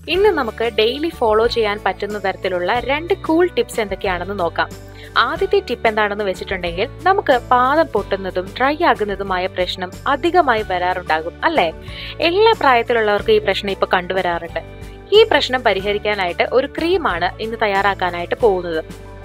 ഇന്ന് നമുക്ക് daily follow ചെയ്യാൻ പറ്റുന്ന തരത്തിലുള്ള രണ്ട് കൂൾ ടിപ്സ് എന്തൊക്കെയാണെന്ന് നോക്കാം ആദ്യത്തെ ടിപ്പ് എന്താണെന്ന് വെച്ചിട്ടുണ്ടെങ്കിൽ നമുക്ക് പാദം പൊട്ടുന്നതും ഡ്രൈ ആകുന്നതുമായ പ്രശ്നം അധികമായി വരാറുണ്ടാകും അല്ലേ എല്ലാ പ്രായത്തിലുള്ളവർക്കും ഈ പ്രശ്നം ഇപ്പൊ കണ്ടുവരാറുണ്ട് ഈ പ്രശ്നം പരിഹരിക്കാനായിട്ട് ഒരു ക്രീമാണ് ഇന്ന് തയ്യാറാക്കാനായിട്ട് പോകുന്നത്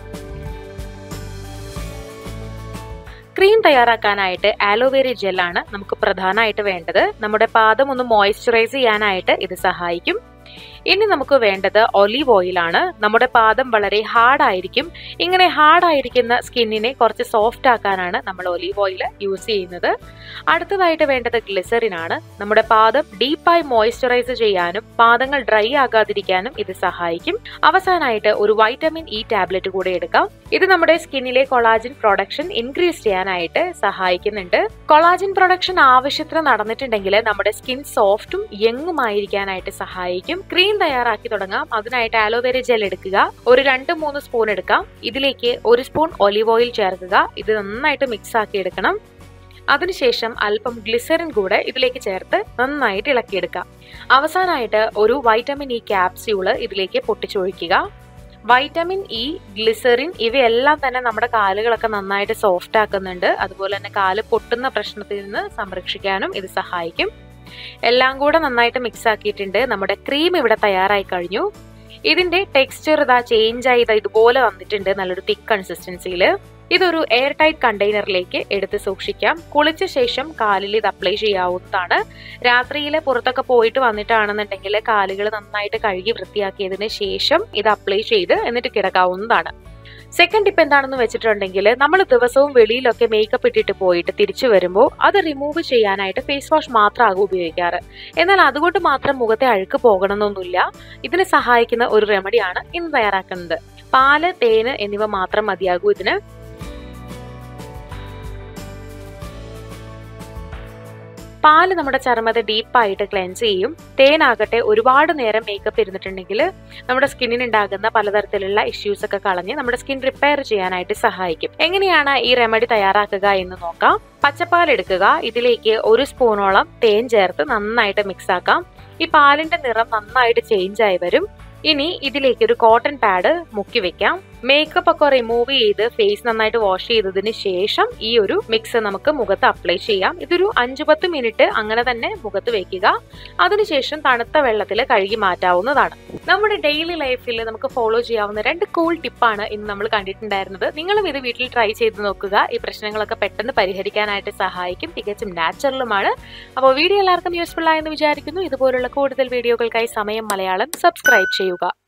ക്രീം തയ്യാറാക്കാനായിട്ട് ആലോവേര ജെല്ലാണ് നമുക്ക് പ്രധാനമായിട്ട് വേണ്ടത് നമ്മുടെ പാദം ഒന്ന് മോയ്സ്ചറൈസ് ചെയ്യാനായിട്ട് ഇത് സഹായിക്കും ഇനി നമുക്ക് വേണ്ടത് ഒലീവ് ഓയിലാണ് നമ്മുടെ പാദം വളരെ ഹാർഡ് ആയിരിക്കും ഇങ്ങനെ ഹാർഡ് ആയിരിക്കുന്ന സ്കിന്നിനെ കുറച്ച് സോഫ്റ്റ് ആക്കാനാണ് നമ്മൾ ഒലീവ് ഓയിൽ യൂസ് ചെയ്യുന്നത് അടുത്തതായിട്ട് വേണ്ടത് ഗ്ലിസറിൻ ആണ് നമ്മുടെ പാദം ഡീപ്പായി മോയ്സ്ചറൈസ് ചെയ്യാനും പാദങ്ങൾ ഡ്രൈ ആകാതിരിക്കാനും ഇത് സഹായിക്കും അവസാനമായിട്ട് ഒരു വൈറ്റമിൻ ഇ ടാബ്ലറ്റ് കൂടെ എടുക്കാം ഇത് നമ്മുടെ സ്കിന്നിലെ കൊളാജിൻ പ്രൊഡക്ഷൻ ഇൻക്രീസ് ചെയ്യാനായിട്ട് സഹായിക്കുന്നുണ്ട് കൊളാജിൻ പ്രൊഡക്ഷൻ ആവശ്യത്തിന് നടന്നിട്ടുണ്ടെങ്കിൽ നമ്മുടെ സ്കിൻ സോഫ്റ്റും യങ്ങുമായിരിക്കാനായിട്ട് സഹായിക്കും ക്രീം തയ്യാറാക്കി തുടങ്ങാം അതിനായിട്ട് ആലോവേര ജെൽ എടുക്കുക ഒരു രണ്ട് മൂന്ന് സ്പൂൺ എടുക്കാം ഇതിലേക്ക് ഒരു സ്പൂൺ ഒലിവ് ഓയിൽ ചേർക്കുക ഇത് നന്നായിട്ട് മിക്സ് ആക്കി എടുക്കണം അതിനുശേഷം അല്പം ഗ്ലിസറിൻ കൂടെ ഇതിലേക്ക് ചേർത്ത് നന്നായിട്ട് ഇളക്കിയെടുക്കാം അവസാനമായിട്ട് ഒരു വൈറ്റമിൻ ഇ ക്യാപ്സ്യൂള് ഇതിലേക്ക് പൊട്ടിച്ചൊഴിക്കുക വൈറ്റമിൻ ഇ ഗ്ലിസറിൻ ഇവയെല്ലാം തന്നെ നമ്മുടെ കാലുകളൊക്കെ നന്നായിട്ട് സോഫ്റ്റ് ആക്കുന്നുണ്ട് അതുപോലെ തന്നെ കാല് പൊട്ടുന്ന പ്രശ്നത്തിൽ നിന്ന് സംരക്ഷിക്കാനും ഇത് സഹായിക്കും എല്ലാം കൂടെ നന്നായിട്ട് മിക്സ് ആക്കിയിട്ടുണ്ട് നമ്മുടെ ക്രീം ഇവിടെ തയ്യാറായി കഴിഞ്ഞു ഇതിന്റെ ടെക്സ്ചർ ഇതാ ചേഞ്ച് ആയി ഇതാ ഇതുപോലെ വന്നിട്ടുണ്ട് നല്ലൊരു തിക്ക് കൺസിസ്റ്റൻസിയിൽ ഇതൊരു എയർ ടൈറ്റ് കണ്ടെയ്നറിലേക്ക് എടുത്ത് സൂക്ഷിക്കാം കുളിച്ച ശേഷം കാലിൽ ഇത് അപ്ലൈ ചെയ്യാവുന്നതാണ് രാത്രിയിൽ പുറത്തൊക്കെ പോയിട്ട് വന്നിട്ടാണെന്നുണ്ടെങ്കിൽ കാലുകൾ നന്നായിട്ട് കഴുകി വൃത്തിയാക്കിയതിന് ശേഷം ഇത് അപ്ലൈ ചെയ്ത് എന്നിട്ട് കിടക്കാവുന്നതാണ് സെക്കൻഡ് ടിപ്പ് എന്താണെന്ന് വെച്ചിട്ടുണ്ടെങ്കിൽ നമ്മൾ ദിവസവും വെളിയിലൊക്കെ മേക്കപ്പ് ഇട്ടിട്ട് പോയിട്ട് തിരിച്ചു വരുമ്പോൾ അത് റിമൂവ് ചെയ്യാനായിട്ട് ഫേസ് വാഷ് മാത്രമാകും ഉപയോഗിക്കാറ് എന്നാൽ അതുകൊണ്ട് മാത്രം മുഖത്തെ അഴുക്ക് പോകണമെന്നൊന്നുമില്ല ഇതിന് സഹായിക്കുന്ന ഒരു റെമഡിയാണ് ഇന്ന് തയ്യാറാക്കുന്നത് പാല് തേന് എന്നിവ മാത്രം മതിയാകൂ ഇതിന് പാല് നമ്മുടെ ചർമ്മത്തെ ഡീപ്പായിട്ട് ക്ലെൻസ് ചെയ്യും തേനാകട്ടെ ഒരുപാട് നേരം മേക്കപ്പ് ഇരുന്നിട്ടുണ്ടെങ്കിൽ നമ്മുടെ സ്കിന്നിന് ഉണ്ടാകുന്ന പലതരത്തിലുള്ള ഇഷ്യൂസ് ഒക്കെ കളഞ്ഞ് നമ്മുടെ സ്കിൻ റിപ്പയർ ചെയ്യാനായിട്ട് സഹായിക്കും എങ്ങനെയാണ് ഈ റെമഡി തയ്യാറാക്കുക എന്ന് നോക്കാം പച്ചപ്പാൽ എടുക്കുക ഇതിലേക്ക് ഒരു സ്പൂണോളം തേൻ ചേർത്ത് നന്നായിട്ട് മിക്സ് ആക്കാം ഈ പാലിന്റെ നിറം നന്നായിട്ട് ചേഞ്ച് ആയി വരും ഇനി ഇതിലേക്ക് ഒരു കോട്ടൺ പാഡ് മുക്കി വെക്കാം മേക്കപ്പ് ഒക്കെ റിമൂവ് ചെയ്ത് ഫേസ് നന്നായിട്ട് വാഷ് ചെയ്തതിന് ശേഷം ഈ ഒരു മിക്സ് നമുക്ക് മുഖത്ത് അപ്ലൈ ചെയ്യാം ഇതൊരു അഞ്ചു പത്ത് മിനിറ്റ് അങ്ങനെ തന്നെ മുഖത്ത് വെക്കുക അതിനുശേഷം തണുത്ത വെള്ളത്തിൽ കഴുകി മാറ്റാവുന്നതാണ് നമ്മുടെ ഡെയിലി ലൈഫിൽ നമുക്ക് ഫോളോ ചെയ്യാവുന്ന രണ്ട് കൂൾ ടിപ്പാണ് ഇന്ന് നമ്മൾ കണ്ടിട്ടുണ്ടായിരുന്നത് നിങ്ങളും ഇത് വീട്ടിൽ ട്രൈ ചെയ്ത് നോക്കുക ഈ പ്രശ്നങ്ങളൊക്കെ പെട്ടെന്ന് പരിഹരിക്കാനായിട്ട് സഹായിക്കും തികച്ചും നാച്ചുറലുമാണ് അപ്പോൾ വീഡിയോ എല്ലാവർക്കും യൂസ്ഫുൾ ആയെന്ന് വിചാരിക്കുന്നു ഇതുപോലുള്ള കൂടുതൽ വീഡിയോകൾക്കായി സമയം മലയാളം സബ്സ്ക്രൈബ് ചെയ്യുക